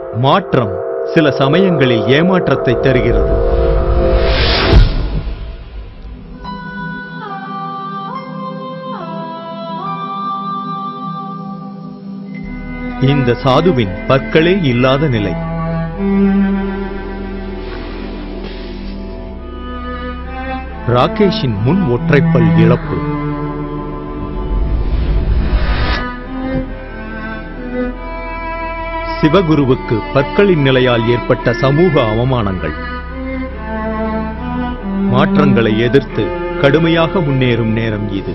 மாற்றம் சில சமயங்களில் ஏமாற்றத்தை தருகிறது இந்த சாதுவின் பற்களே இல்லாத நிலை ராகேஷின் முன் ஒற்றைப்பல் இழப்பு சிவகுருவுக்கு பற்களின் நிலையால் ஏற்பட்ட சமூக அவமானங்கள் மாற்றங்களை எதிர்த்து கடுமையாக முன்னேறும் நேரம் இது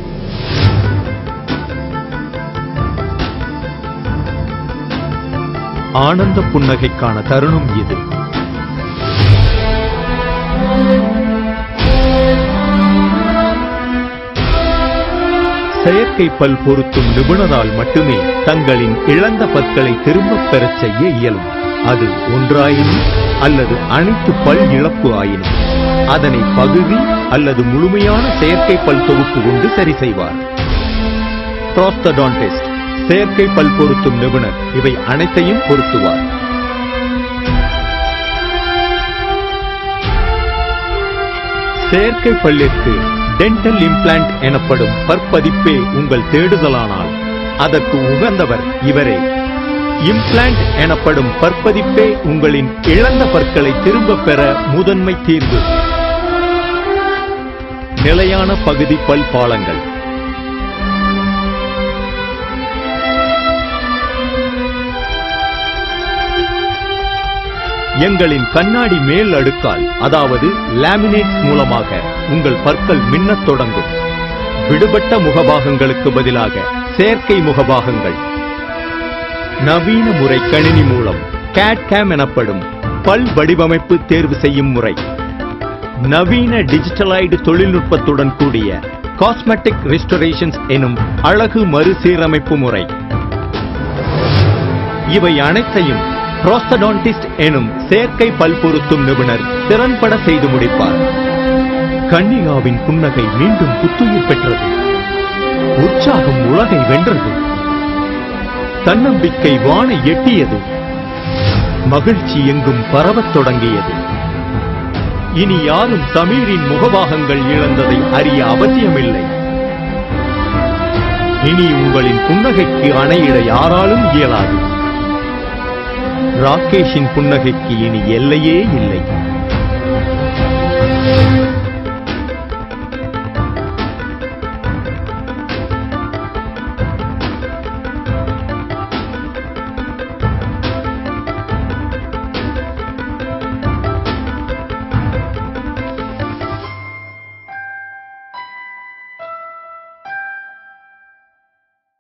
ஆனந்த புன்னகைக்கான தருணம் இது செயற்கை பல் பொருத்தும் நிபுணரால் மட்டுமே தங்களின் இழந்த பற்களை திரும்பப் பெறச் செய்ய இயலும் அது ஒன்றாயினும் அல்லது அனைத்து பல் இழப்பு ஆயினும் அதனை பகுதி அல்லது முழுமையான செயற்கை பல் தொகுப்பு கொண்டு சரி செய்வார் ப்ரோஸ்தடான்டிஸ்ட் செயற்கை பல் பொருத்தும் நிபுணர் இவை அனைத்தையும் பொருத்துவார் செயற்கை பல்லிற்கு டென்டல் இம்ப்ளான்ட் எனப்படும் பற்பதிப்பே உங்கள் தேடுதலானால் அதற்கு உகந்தவர் இவரே இம்ப்ளான்ட் எனப்படும் பற்பதிப்பே உங்களின் இழந்த பற்களை திரும்பப் பெற முதன்மை தீர்வு நிலையான பகுதி பல் பாலங்கள் எங்களின் கண்ணாடி மேல் அடுக்கால் அதாவது லேமினேட்ஸ் மூலமாக உங்கள் பற்கள் மின்னத் தொடங்கும் விடுபட்ட முகபாகங்களுக்கு பதிலாக செயற்கை முகபாகங்கள் நவீன முறை கணினி மூலம் கேட் கேம் எனப்படும் பல் வடிவமைப்பு தேர்வு செய்யும் முறை நவீன டிஜிட்டலைடு தொழில்நுட்பத்துடன் கூடிய காஸ்மெட்டிக் ரெஸ்டரேஷன்ஸ் எனும் அழகு மறுசீரமைப்பு முறை இவை அனைத்தையும் புரோஸ்டடான்டிஸ்ட் எனும் செயற்கை பல் பொருத்தும் நிபுணர் திறன்பட செய்து முடிப்பார் கன்னிகாவின் புன்னகை மீண்டும் புத்துயிர் பெற்றது உற்சாகம் உலகை வென்றது தன்னம்பிக்கை வானை எட்டியது மகிழ்ச்சி எங்கும் பரவத் தொடங்கியது இனி யாரும் சமீரின் முகபாகங்கள் இழந்ததை அறிய அவசியமில்லை இனி உங்களின் புன்னகைக்கு அணையிட யாராலும் இயலாது ராகேஷின் புன்னகைக்கு இனி எல்லையே இல்லை